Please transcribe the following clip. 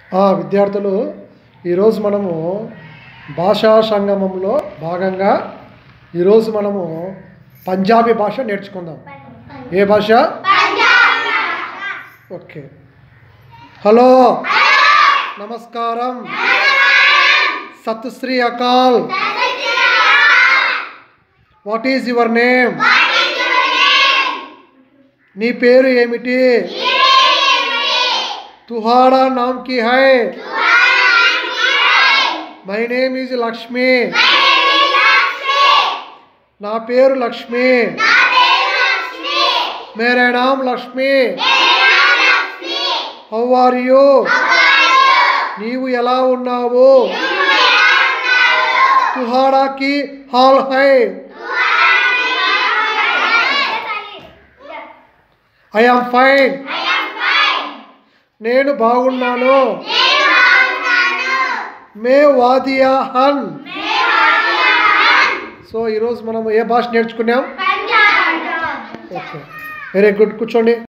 ఆ, విద్యార్థులు ఈరోజు మనము భాషా సంగమంలో భాగంగా ఈరోజు మనము పంజాబీ భాష నేర్చుకుందాం ఏ భాష ఓకే హలో నమస్కారం సత్ శ్రీ అకాల్ వాట్ ఈజ్ యువర్ నేమ్ నీ పేరు ఏమిటి తుహారా నామ్ కి హై మై నేమ్ ఈజ్ లక్ష్మి నా పేరు లక్ష్మి మేరే నామ్ లక్ష్మి హౌ ఆర్ యూ నీవు ఎలా ఉన్నావు తుహారాకి హాల్ హై ఐ ఆమ్ ఫైన్ నేను బాగున్నాను మే వాదియా హన్ సో ఈరోజు మనం ఏ భాష నేర్చుకున్నాం ఓకే వెరీ గుడ్ కూర్చోండి